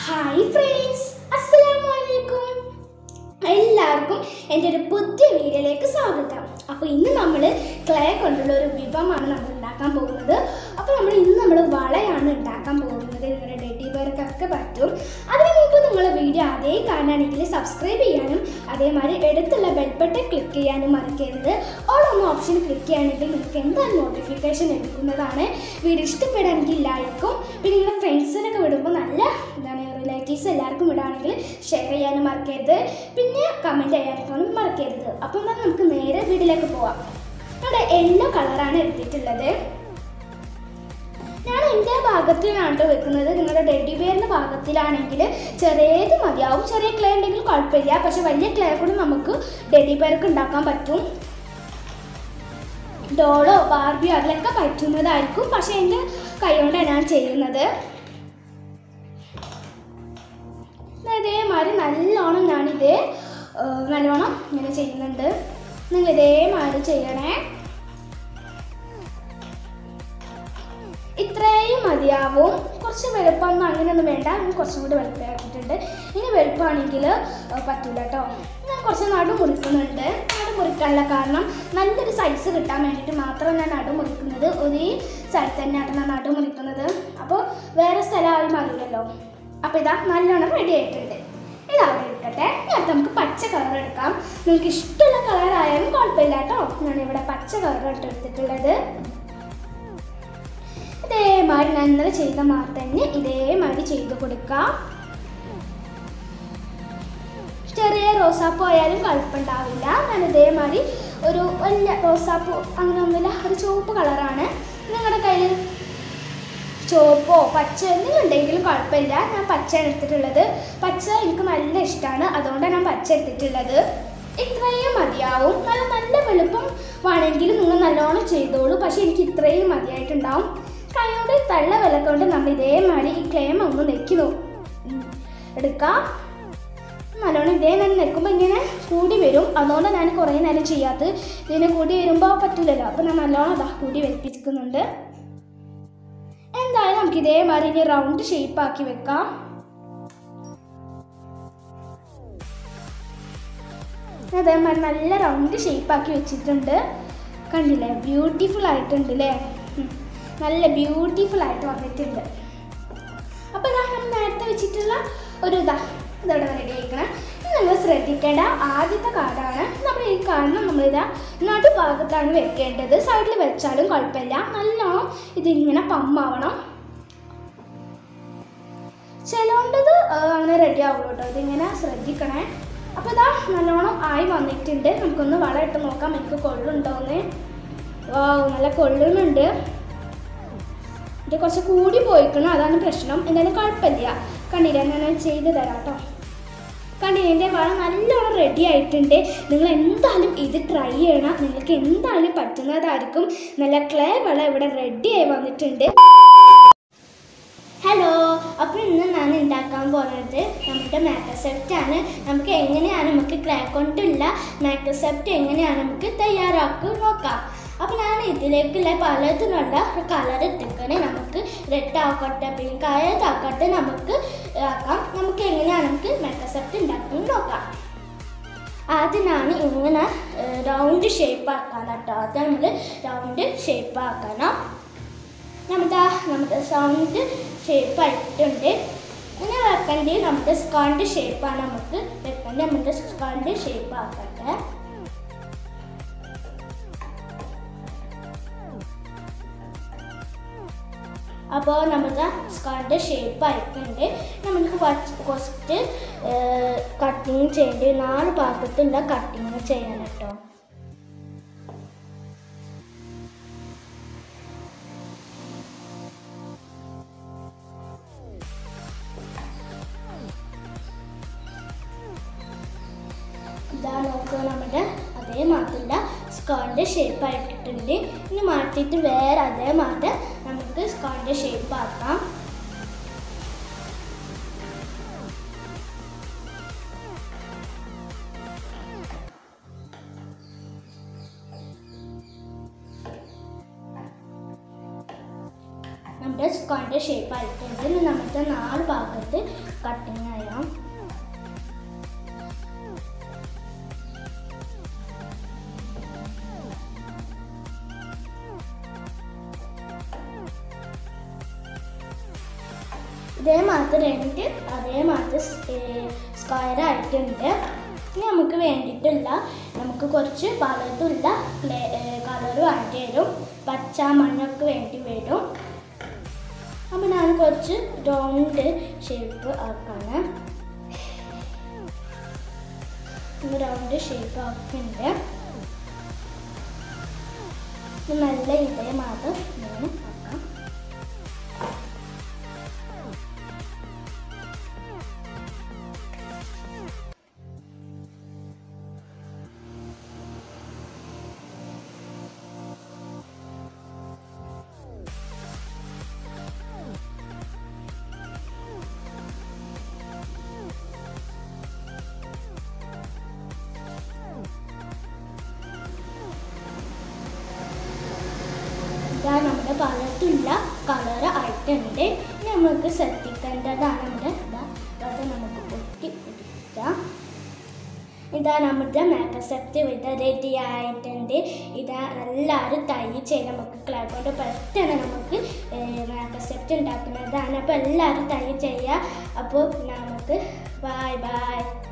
Hi friends അസ്സലാമു അലൈക്കും എല്ലാവർക്കും എൻ്റെ ഒരു പുതിയ വീഡിയോയിലേക്ക് സ്വാഗതം അപ്പോൾ ഇന്ന് നമ്മൾ ക്ലേ കൊണ്ടുള്ള ഒരു വിഭവമാണ് നമ്മൾ ഉണ്ടാക്കാൻ പോകുന്നത് അപ്പോൾ നമ്മൾ ഇന്ന് നമ്മൾ വളയാണ് ഉണ്ടാക്കാൻ പോകുന്നത് നിങ്ങളുടെ ഡെഡി ബെയർക്കൊക്കെ പറ്റും അതിന് മുമ്പ് നിങ്ങൾ വീഡിയോ ആദ്യമായി കാണുകയാണെങ്കിൽ സബ്സ്ക്രൈബ് ചെയ്യാനും അതേമാതിരി എടുത്തുള്ള ബെൽ ബട്ടൺ ക്ലിക്ക് ചെയ്യാനും മറക്കരുത് ഓൾ ഒന്ന് ഓപ്ഷൻ ക്ലിക്ക് ചെയ്യുകയാണെങ്കിൽ നിങ്ങൾക്ക് എന്തായാലും നോട്ടിഫിക്കേഷൻ ലഭിക്കുന്നതാണ് വീഡിയോ ഇഷ്ടപ്പെടുകയാണെങ്കിൽ ലൈക്കും പിന്നെ നിങ്ങളുടെ ഫ്രണ്ട്സിനൊക്കെ വിടുമ്പോൾ നല്ല എന്താണ് റിലേറ്റീവ്സ് എല്ലാവർക്കും വിടുകയാണെങ്കിൽ ഷെയർ ചെയ്യാനും മറക്കരുത് പിന്നെ കമൻറ്റ് ചെയ്യാനും മറക്കരുത് അപ്പോൾ എന്നാൽ നമുക്ക് നേരെ വീട്ടിലേക്ക് പോവാം നമ്മുടെ യെല്ലോ കളറാണ് എടുത്തിട്ടുള്ളത് ഞാൻ എൻ്റെ ഭാഗത്തിലാണ് ട്ടോ വെക്കുന്നത് നിങ്ങളുടെ ഡെഡി ബെയറിൻ്റെ ഭാഗത്തിലാണെങ്കിൽ ചെറിയത് മതിയാവും ചെറിയ ക്ലേ ഉണ്ടെങ്കിൽ കുഴപ്പമില്ല പക്ഷെ വലിയ ക്ലേ കൂടി നമുക്ക് ഡെഡി ബെയർക്ക് ഉണ്ടാക്കാൻ പറ്റും ഡോളോ ബാർബിയോ അതിലൊക്കെ പറ്റുന്നതായിരിക്കും പക്ഷെ എൻ്റെ കൈകൊണ്ടാണ് ഞാൻ ചെയ്യുന്നത് ഇതേമാതിരി നല്ലോണം ഞാനിത് ആ, നല്ലോണം ഇങ്ങനെ ചെയ്യുന്നുണ്ട് നിങ്ങൾ ഇതേമാതിരി ചെയ്യണേ ഇത്രയും മതിയാവും കുറച്ച് വലുപ്പമൊന്നും അങ്ങനെയൊന്നും വേണ്ട ഞാൻ കുറച്ചും കൂടി വലുപ്പമാക്കിയിട്ടുണ്ട് ഇനി വലുപ്പമാണെങ്കിൽ പറ്റില്ല കേട്ടോ ഞാൻ കുറച്ച് നടു മുറിക്കുന്നുണ്ട് നടു മുറിക്കാനുള്ള കാരണം നല്ലൊരു സൈസ് കിട്ടാൻ വേണ്ടിയിട്ട് മാത്രം ഞാൻ നടു മുറിക്കുന്നത് ഒരേ സ്ഥലത്ത് തന്നെയാണ് ഞാൻ നടു മുറിക്കുന്നത് അപ്പോൾ വേറെ സ്ഥലമായി മാറില്ലല്ലോ അപ്പോൾ ഇതാ നല്ലോണം റെഡി ആയിട്ടുണ്ട് ഇത് അവിടെ എടുക്കട്ടെ ഇനി അടുത്ത് നമുക്ക് പച്ച കളർ എടുക്കാം നിങ്ങൾക്ക് ഇഷ്ടമുള്ള കളർ ആയാലും കുഴപ്പമില്ല കേട്ടോ ഞാനിവിടെ പച്ച കളർ എടുത്തിട്ടുള്ളത് ഇതേമാതിരി ഞാൻ ഇന്നലെ ചെയ്ത മാതിരി തന്നെ ഇതേമാതിരി ചെയ്ത് കൊടുക്കാം ചെറിയ റോസാപ്പൂ ആയാലും കുഴപ്പമുണ്ടാവില്ല ഞാൻ ഇതേമാതിരി ഒരു വലിയ റോസാപ്പൂ അങ്ങനെ ഒന്നുമില്ല ഒരു ചുവപ്പ് കളറാണ് നിങ്ങളുടെ കയ്യിൽ ചുവപ്പോ പച്ച എന്തെങ്കിലും ഉണ്ടെങ്കിലും കുഴപ്പമില്ല ഞാൻ പച്ചയാണ് എടുത്തിട്ടുള്ളത് പച്ച എനിക്ക് നല്ല ഇഷ്ടമാണ് അതുകൊണ്ടാണ് ഞാൻ പച്ച എടുത്തിട്ടുള്ളത് ഇത്രയും മതിയാവും നല്ല നല്ല വെളുപ്പം വേണമെങ്കിൽ നിങ്ങൾ നല്ലോണം ചെയ്തോളൂ പക്ഷെ എനിക്ക് ഇത്രയും മതിയായിട്ടുണ്ടാവും കൈയോട് തള്ള വിലക്കൊണ്ട് നമ്മൾ ഇതേമാതിരി ഈ ക്ലേം ഒന്ന് നെക്കി നോ ഉം, എടുക്കാം നല്ലോണം ഇതേ ഞാൻ നിൽക്കുമ്പോൾ ഇങ്ങനെ കൂടി വരും അതുകൊണ്ട് ഞാൻ കുറേ നേരം ചെയ്യാത്തത് ഇതിനെ കൂടി വരുമ്പോൾ പറ്റില്ലല്ലോ അപ്പോൾ ഞാൻ നല്ലോണം അതാ കൂടി വരുത്തിക്കുന്നുണ്ട് എന്തായാലും നമുക്ക് ഇതേമാതിരി ഇനി റൗണ്ട് ഷേപ്പ് ആക്കി വെക്കാം അതേമാതിരി നല്ല റൗണ്ട് ഷേപ്പ് ആക്കി വെച്ചിട്ടുണ്ട് കണ്ടില്ലേ ബ്യൂട്ടിഫുൾ ആയിട്ടുണ്ട് അല്ലേ ഉം. നല്ല ബ്യൂട്ടിഫുൾ ആയിട്ട് വന്നിട്ടുണ്ട് അപ്പോൾ ഇതാ നമ്മൾ നേരത്തെ വെച്ചിട്ടുള്ള ഒരു ഇതാ ഇതോടെ റെഡി ആയിക്കണം ഇനി നിങ്ങൾ ശ്രദ്ധിക്കേണ്ട ആദ്യത്തെ കാർഡാണ് നമ്മൾ ഈ കാർഡിന് നമ്മളിതാ നടുഭാഗത്താണ് വെക്കേണ്ടത് സൈഡിൽ വെച്ചാലും കുഴപ്പമില്ല നല്ലോണം ഇതിങ്ങനെ പമ്മാവണം ചിലവുണ്ടത് അങ്ങനെ റെഡി ആവുള്ളൂ കേട്ടോ ഇതിങ്ങനെ ശ്രദ്ധിക്കണേ അപ്പോൾ ഇതാ നല്ലോണം ആയി വന്നിട്ടുണ്ട് നമുക്കൊന്ന് വളം ഇട്ട് നോക്കാം എനിക്ക് കൊള്ളുണ്ടോന്ന് വാവ് നല്ല കൊള്ളുന്നുണ്ട് ഇത് കുറച്ച് കൂടി പോയിക്കണം അതാണ് പ്രശ്നം എന്തായാലും കുഴപ്പമില്ല കണ്ടില്ല ഞാൻ ചെയ്ത് തരാം കേട്ടോ കണ്ടില്ല എൻ്റെ വളം നല്ലോണം റെഡി ആയിട്ടുണ്ട് നിങ്ങൾ എന്തായാലും ഇത് ട്രൈ ചെയ്യണം നിങ്ങൾക്ക് എന്തായാലും പറ്റുന്നതായിരിക്കും നല്ല ക്ലേ വളം ഇവിടെ റെഡി ആയി വന്നിട്ടുണ്ട് ഹലോ അപ്പോൾ ഇന്ന് ഞാൻ ഉണ്ടാക്കാൻ പോകുന്നത് നമ്മുടെ മാക്കസെപ്റ്റ് ആണ് നമുക്ക് എങ്ങനെയാണ് നമുക്ക് ക്ലേ കൊണ്ടുള്ള മാക്കസെപ്റ്റ് എങ്ങനെയാണ് നമുക്ക് തയ്യാറാക്കി നോക്കാം അപ്പോൾ ഞാൻ ഇതിലേക്കുള്ള പലതിനുള്ള കളർ എടുക്കണേ നമുക്ക് റെഡ് ആക്കട്ടെ പിങ്ക് ആയതാക്കട്ടെ നമുക്ക് ആക്കാം നമുക്ക് എങ്ങനെയാണ് നമുക്ക് മാക്കസെപ്റ്റ് ഉണ്ടാക്കി നോക്കാം അതിനാണ് ഇങ്ങനെ റൗണ്ട് ഷേപ്പ് ആക്കാൻ കേട്ടോ അത് നമ്മൾ റൗണ്ട് ഷേപ്പ് ആക്കണം നമ്മുടെ നമ്മുടെ സൗണ്ട് ഷേപ്പ് ആയിട്ടുണ്ട് ഇങ്ങനെ വെക്കേണ്ടത് നമ്മുടെ സ്കാണ്ട് ഷേപ്പാണ് നമുക്ക് വെക്കേണ്ടത് നമ്മുടെ സ്കാണ്ട് ഷേപ്പ് ആക്കട്ടെ അപ്പോൾ നമ്മുടെ സ്കാണ്ട് ഷേപ്പ് ആയിട്ടുണ്ട് നമുക്ക് കുറച്ച് കട്ടിങ് ചെയ്യേണ്ടി നാല് ഭാഗത്തുള്ള കട്ടിങ് ചെയ്യണം കേട്ടോ ഇതാ നോക്കുക നമ്മുടെ അതേ മാറ്റില്ല സ്കേർട്ടിൻ്റെ ഷേപ്പ് ആയിട്ടുണ്ട് ഇനി മാറ്റിയിട്ട് വേറെ അതേ മാറ്റം നമുക്ക് സ്കേർട്ടിൻ്റെ ഷേപ്പ് ആക്കാം നമ്മുടെ സ്ക്വയറിൻ്റെ ഷേപ്പ് ആയിട്ടുണ്ട് ഇനി നമുക്ക് നാല് ഭാഗത്ത് കട്ടിങ് ചെയ്യാം ഇതേമാതിരി രണ്ട് അതേമാതിരി സ്ക്വയർ ആയിട്ടുണ്ട് ഇനി നമുക്ക് വേണ്ടിയിട്ടുള്ള നമുക്ക് കുറച്ച് പലതുള്ള കളർ വേണ്ടി വരും പച്ച മഞ്ഞൊക്കെ വേണ്ടി വരും അപ്പോൾ ഞാൻ കുറച്ച് റൗണ്ട് ഷേപ്പ് ആക്കാണ് റൗണ്ട് ഷേപ്പ് ആക്കുന്നുണ്ട് ഇത് നല്ല ഇതേമാതിരി ഇങ്ങനെ ആക്കാം ഇതാ നമ്മുടെ പലതുള്ള കളർ ആയിട്ടുണ്ട് ഇനി നമുക്ക് ശ്രദ്ധിക്കേണ്ടതാണ് നമ്മുടെ ഇതാ അത് നമുക്ക് ഒട്ടി പിടിക്കാം ഇതാ നമ്മുടെ മേക്കപ്പ് സെറ്റ് ഇത് റെഡി ആയിട്ടുണ്ട് ഇതാ എല്ലാവരും തൈ ചെയ്ത് നമുക്ക് ക്ലേ കൊണ്ട് പെട്ടെന്ന് നമുക്ക് മേക്കപ്പ് സെറ്റ് ഉണ്ടാക്കുന്നതാണ് അപ്പോൾ എല്ലാവരും തൈ ചെയ്യുക അപ്പോൾ നമുക്ക് ബൈ ബൈ